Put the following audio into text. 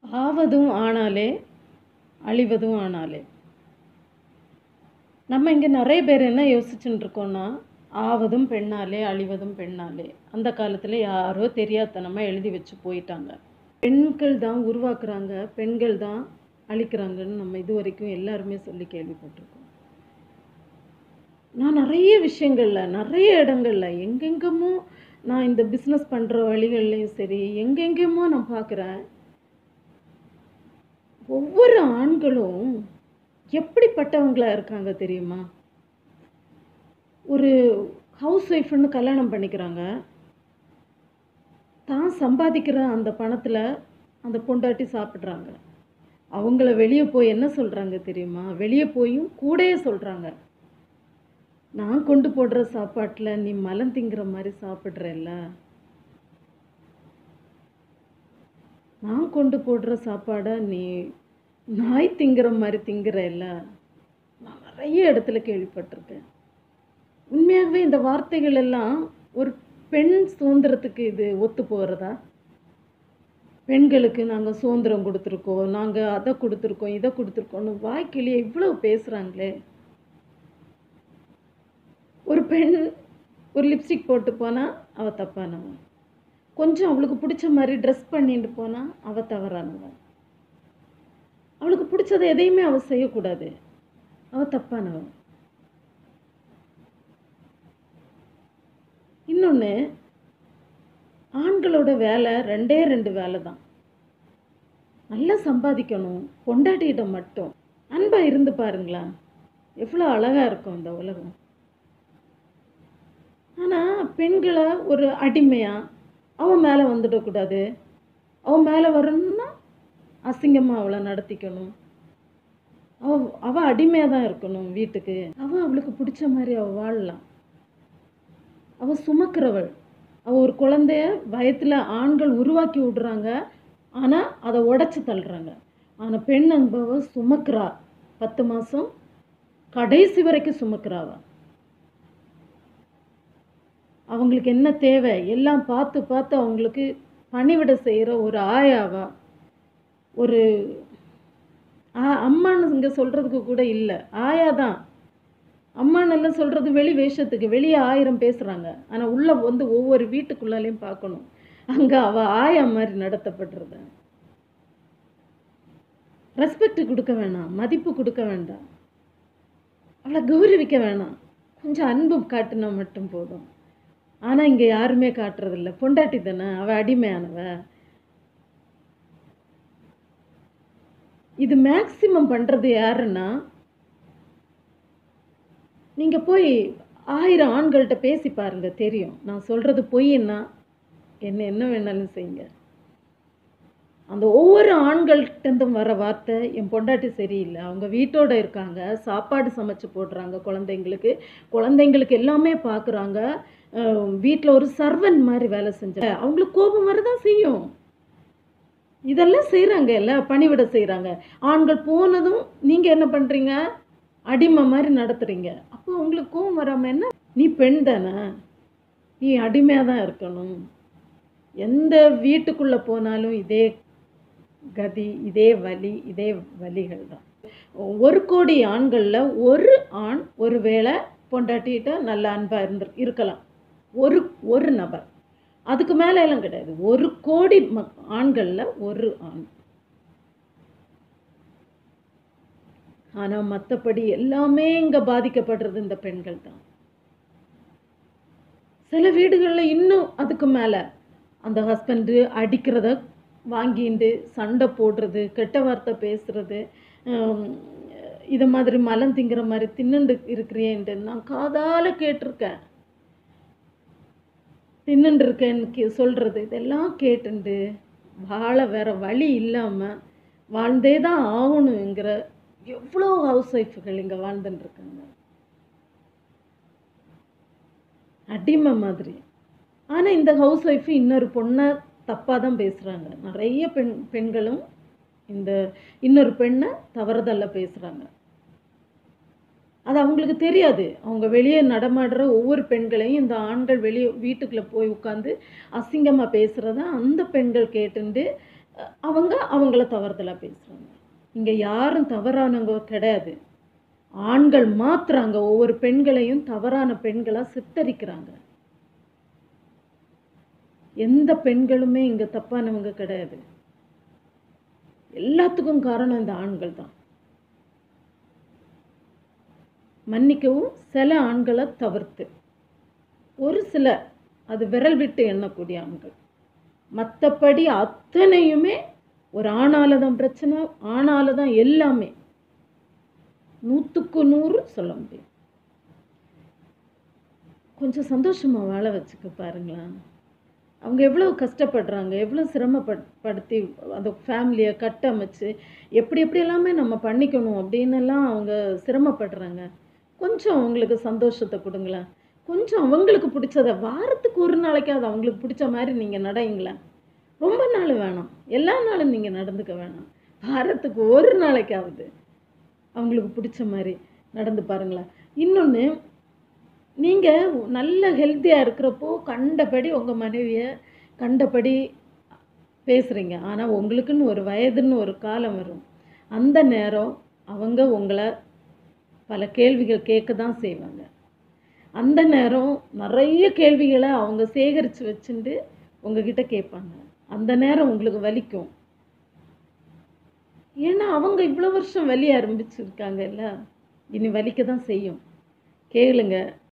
ஆவதும் ஆனாலே அழிவதும் ஆனாலே நம்ம இங்கே நிறைய பேர் என்ன யோசிச்சுட்டு இருக்கோம்னா ஆவதும் பெண்ணாலே அழிவதும் பெண்ணாலே அந்த காலத்தில் யாரோ தெரியாதனமாக எழுதி வச்சு போயிட்டாங்க பெண்கள் தான் உருவாக்குறாங்க பெண்கள் தான் அழிக்கிறாங்கன்னு நம்ம இது வரைக்கும் எல்லாருமே சொல்லி கேள்விப்பட்டிருக்கோம் நான் நிறைய விஷயங்களில் நிறைய இடங்கள்ல எங்கெங்கமோ நான் இந்த பிஸ்னஸ் பண்ணுற வழிகள்லையும் சரி எங்கெங்கேயுமோ நான் பார்க்குறேன் ஒவ்வொரு ஆண்களும் எப்படிப்பட்டவங்களா இருக்காங்க தெரியுமா ஒரு ஹவுஸ் ஒய்ஃப்னு கல்யாணம் பண்ணிக்கிறாங்க தான் சம்பாதிக்கிற அந்த பணத்தில் அந்த பொண்டாட்டி சாப்பிட்றாங்க அவங்கள வெளியே போய் என்ன சொல்கிறாங்க தெரியுமா வெளியே போயும் கூடயே சொல்கிறாங்க நான் கொண்டு போடுற சாப்பாட்டில் நீ மலம் திங்கிற மாதிரி சாப்பிட்றல்ல நான் கொண்டு போடுற சாப்பாடை நீ நாய் திங்கிற மாதிரி திங்கிறல்ல நான் நிறைய இடத்துல கேள்விப்பட்டிருக்கேன் உண்மையாகவே இந்த வார்த்தைகள் எல்லாம் ஒரு பெண் சுதந்திரத்துக்கு இது ஒத்து போகிறதா பெண்களுக்கு நாங்கள் சுதந்திரம் கொடுத்துருக்கோம் நாங்கள் அதை கொடுத்துருக்கோம் இதை கொடுத்துருக்கோம்னு வாய்க்கிலேயே இவ்வளோ பேசுகிறாங்களே ஒரு பெண் ஒரு லிப்ஸ்டிக் போட்டு போனால் அவள் தப்பானவன் கொஞ்சம் அவளுக்கு பிடிச்ச மாதிரி ட்ரெஸ் பண்ணிட்டு போனால் அவள் தவறானவன் அவளுக்கு பிடிச்சதை எதையுமே அவள் செய்யக்கூடாது அவள் தப்பானவன் இன்னொன்று ஆண்களோட வேலை ரெண்டே ரெண்டு வேலை தான் நல்லா சம்பாதிக்கணும் பொண்டாட்டிகிட்ட மட்டும் அன்பாக இருந்து பாருங்களா எவ்வளோ அழகாக இருக்கும் இந்த உலகம் ஆனால் பெண்களை ஒரு அடிமையாக அவன் மேலே வந்துடக்கூடாது அவன் மேலே வரணும்னா அசிங்கமாக அவளை நடத்திக்கணும் அவ அவள் அடிமையாக தான் இருக்கணும் வீட்டுக்கு அவள் அவளுக்கு பிடிச்ச மாதிரி அவள் வாழலாம் அவள் சுமக்கிறவள் அவள் ஒரு குழந்தைய வயத்தில் ஆண்கள் உருவாக்கி விடுறாங்க ஆனால் அதை உடச்சி தள்ளுறாங்க ஆனால் பெண் என்பவ சுமக்கிறா பத்து மாதம் கடைசி வரைக்கும் சுமக்கிறாவ அவங்களுக்கு என்ன தேவை எல்லாம் பார்த்து பார்த்து அவங்களுக்கு பணிவிட செய்கிற ஒரு ஆயாவா ஒரு அம்மான்னு இங்கே சொல்கிறதுக்கு கூட இல்லை ஆயா தான் அம்மானெல்லாம் சொல்கிறது வெளி வேஷத்துக்கு வெளியே ஆயிரம் பேசுகிறாங்க ஆனால் உள்ளே வந்து ஒவ்வொரு வீட்டுக்குள்ளாலையும் பார்க்கணும் அங்கே அவள் ஆயா மாதிரி நடத்தப்படுறது ரெஸ்பெக்ட் கொடுக்க வேணாம் மதிப்பு கொடுக்க வேண்டாம் அவளை கௌரவிக்க வேணாம் கொஞ்சம் அன்பு காட்டுனா மட்டும் போதும் ஆனால் இங்கே யாருமே காட்டுறதில்ல பொண்டாட்டி தானே அவள் அடிமையானவ இது மேக்சிமம் பண்ணுறது யாருன்னா நீங்கள் போய் ஆயிரம் ஆண்கள்கிட்ட பேசி பாருங்க தெரியும் நான் சொல்கிறது பொய்ன்னா என்ன என்ன வேணாலும் செய்யுங்க அந்த ஒவ்வொரு ஆண்கள்கிட்டருந்தும் வர வார்த்தை என் பொண்டாட்டி சரியில்லை அவங்க வீட்டோட இருக்காங்க சாப்பாடு சமைச்சு போடுறாங்க குழந்தைங்களுக்கு குழந்தைங்களுக்கு எல்லாமே பார்க்குறாங்க வீட்டில் ஒரு சர்வன் மாதிரி வேலை செஞ்ச அவங்களுக்கு கோபம் வரதான் செய்யும் இதெல்லாம் செய்கிறாங்க இல்லை பணிவிட செய்கிறாங்க ஆண்கள் போனதும் நீங்கள் என்ன பண்ணுறீங்க அடிமை மாதிரி நடத்துகிறீங்க அப்போ உங்களுக்கு கோவம் வராமல் என்ன நீ பெண் தானே நீ அடிமையாக தான் இருக்கணும் எந்த வீட்டுக்குள்ளே போனாலும் இதே கதி இதே வலி இதே வலிகள் தான் ஒரு கோடி ஆண்களில் ஒரு ஆண் ஒரு வேளை பொண்டாட்டிகிட்ட நல்ல அன்பாக இருந்து இருக்கலாம் ஒரு ஒரு நபர் அதுக்கு மேலே எல்லாம் கிடையாது ஒரு கோடி மக் ஆண்களில் ஒரு ஆண் ஆனால் மற்றபடி எல்லாமே இங்கே பாதிக்கப்படுறது இந்த பெண்கள் தான் சில வீடுகளில் இன்னும் அதுக்கு மேலே அந்த ஹஸ்பண்டு அடிக்கிறத வாங்கிட்டு சண்டை போடுறது கெட்ட வார்த்தை பேசுறது இது மாதிரி மலம் திங்கிற மாதிரி தின்னுண்டு இருக்கிறேன்ட்டு நான் காதால் கேட்டிருக்கேன் தின்னுண்டு இருக்கேன்னு சொல்கிறது இதெல்லாம் கேட்டுண்டு வாழ வேற வழி இல்லாமல் வாழ்ந்தே தான் ஆகணுங்கிற எவ்வளோ ஹவுஸ் ஒய்ஃபுகள் இங்கே வாழ்ந்துட்டுருக்காங்க அடிமை மாதிரி ஆனால் இந்த ஹவுஸ் ஒய்ஃபு இன்னொரு பொண்ணை தப்பாக தான் பேசுகிறாங்க நிறைய பெண் பெண்களும் இந்த இன்னொரு பெண்ணை தவறுதல்ல பேசுகிறாங்க அது அவங்களுக்கு தெரியாது அவங்க வெளியே நடமாடுற ஒவ்வொரு பெண்களையும் இந்த ஆண்கள் வெளியே வீட்டுக்குள்ளே போய் உட்காந்து அசிங்கமாக பேசுகிறத அந்த பெண்கள் கேட்டுண்டு அஹ் அவங்க அவங்கள தவறுதலாக பேசுகிறாங்க இங்கே யாரும் தவறானவங்க கிடையாது ஆண்கள் மாத்திரம் அங்கே ஒவ்வொரு பெண்களையும் தவறான பெண்களாக சித்தரிக்கிறாங்க எந்த பெண்களுமே இங்கே தப்பானவங்க கிடையாது எல்லாத்துக்கும் காரணம் இந்த ஆண்கள் தான் மன்னிக்கவும் சில ஆண்களை தவிர்த்து ஒரு சில அது விரல் விட்டு எண்ணக்கூடிய ஆண்கள் மற்றபடி அத்தனையுமே ஒரு ஆணால தான் பிரச்சனை ஆணால தான் எல்லாமே நூற்றுக்கு நூறு சொல்ல முடியும் கொஞ்சம் சந்தோஷமா வாழ வச்சுக்க பாருங்களேன் அவங்க எவ்வளோ கஷ்டப்படுறாங்க எவ்வளோ சிரமப்படுத்தி அந்த ஃபேமிலியை கட்டமைச்சு எப்படி எப்படி எல்லாமே நம்ம பண்ணிக்கணும் அப்படின்னு எல்லாம் அவங்க சிரமப்படுறாங்க கொஞ்சம் அவங்களுக்கு சந்தோஷத்தை கொடுங்களேன் கொஞ்சம் அவங்களுக்கு பிடிச்சத வாரத்துக்கு ஒரு நாளைக்காவது அவங்களுக்கு பிடிச்ச மாதிரி நீங்கள் நடைங்களேன் ரொம்ப நாள் வேணாம் எல்லா நாளும் நீங்கள் நடந்துக்க வேணாம் வாரத்துக்கு ஒரு நாளைக்காவது அவங்களுக்கு பிடிச்ச மாதிரி நடந்து பாருங்களேன் இன்னொன்று நீங்கள் நல்ல ஹெல்த்தியாக இருக்கிறப்போ கண்டபடி உங்கள் மனைவியை கண்டபடி பேசுகிறீங்க ஆனால் உங்களுக்குன்னு ஒரு வயதுன்னு ஒரு காலம் வரும் அந்த நேரம் அவங்க உங்களை பல கேள்விகள் கேட்க தான் செய்வாங்க அந்த நேரம் நிறைய கேள்விகளை அவங்க சேகரித்து வச்சுட்டு உங்ககிட்ட கேட்பாங்க அந்த நேரம் உங்களுக்கு வலிக்கும் ஏன்னா அவங்க இவ்வளோ வருஷம் வலி ஆரம்பிச்சிருக்காங்கல்ல இனி வலிக்க தான் செய்யும் கேளுங்க